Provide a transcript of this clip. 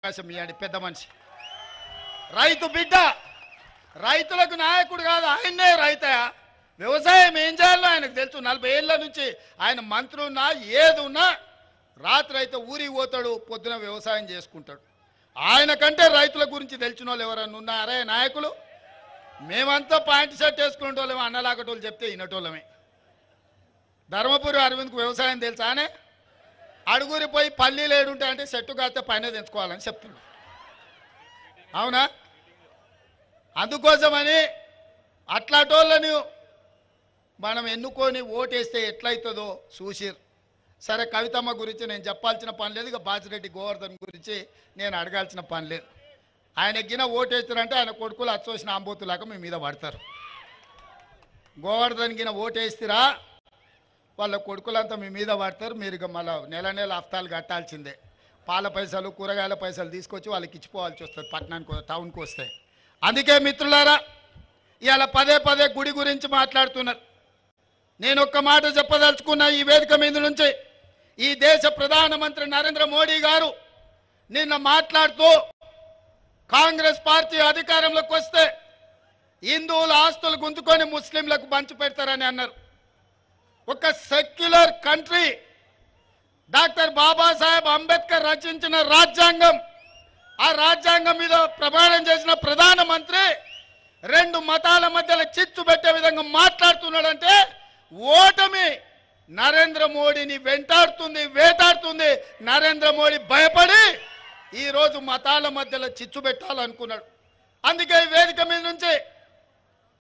అవకాశం ఇవ్వండి పెద్ద మనిషి రైతు బిడ్డ రైతులకు నాయకుడు కాదు ఆయన్నే రైతయా వ్యవసాయం ఏం చేయాలో ఆయనకు తెలుసు నలభై ఏళ్ళ నుంచి ఆయన మంత్రి ఉన్నా ఏది ఉన్నా రాత్రి అయితే ఊరికి పోతాడు పొద్దున వ్యవసాయం చేసుకుంటాడు ఆయన కంటే రైతుల గురించి తెలిసిన వాళ్ళు ఎవరన్నా ఉన్నారే నాయకులు మేమంతా పాయింట్ షర్ట్ వేసుకునే వాళ్ళమే అన్నలాగటోళ్ళు చెప్తే వినటోళ్ళమే ధర్మపురి అరవింద్కు వ్యవసాయం తెలుసానే అడుగురి పోయి పల్లీలు ఏడుంటాయంటే చెట్టు కాస్తే పైన తెంచుకోవాలని చెప్తాడు అవునా అందుకోసమని అట్లాటోళ్ళని మనం ఎన్నుకొని ఓటేస్తే ఎట్లయితుందో చూసిర్ సరే కవితమ్మ గురించి నేను చెప్పాల్సిన పని లేదు ఇక బాజిరెడ్డి గోవర్ధన్ గురించి నేను అడగాల్సిన పని లేదు ఆయన గిన ఓటేస్తారంటే ఆయన కొడుకులు అచ్చోసిన ఆంబోతులాగా మీ మీద పడతారు గోవర్ధన్ గిన ఓటేస్తారా వాళ్ళ కొడుకులంతా మీ మీద పడతారు మీరు ఇక మళ్ళీ నెల నెల హఫ్తాలు కట్టాల్సిందే పాల పైసలు కూరగాయల పైసలు తీసుకొచ్చి వాళ్ళకి ఇచ్చిపోవాల్సి వస్తుంది పట్టణానికి టౌన్కి వస్తాయి అందుకే మిత్రులారా ఇవాళ పదే పదే గుడి గురించి మాట్లాడుతున్నారు నేను ఒక్క మాట చెప్పదలుచుకున్న ఈ వేదిక మీద నుంచి ఈ దేశ ప్రధానమంత్రి నరేంద్ర మోడీ గారు నిన్న మాట్లాడుతూ కాంగ్రెస్ పార్టీ అధికారంలోకి వస్తే హిందువుల ఆస్తులు గుంజుకొని ముస్లింలకు పంచి పెడతారని అన్నారు ఒక secular country doctor Babasaheb Ambedkar రచించిన రాజ్యాంగం ఆ రాజ్యాంగం మీద ప్రమాణం చేసిన ప్రధానమంత్రి రెండు మతాల మధ్యలో చిచ్చు పెట్టే విధంగా మాట్లాడుతున్నాడంటే ఓటమి నరేంద్ర మోడీని వెంటాడుతుంది వేటాడుతుంది నరేంద్ర మోడీ భయపడి ఈ రోజు మతాల మధ్యలో చిచ్చు పెట్టాలనుకున్నాడు అందుకే ఈ వేదిక మీద నుంచి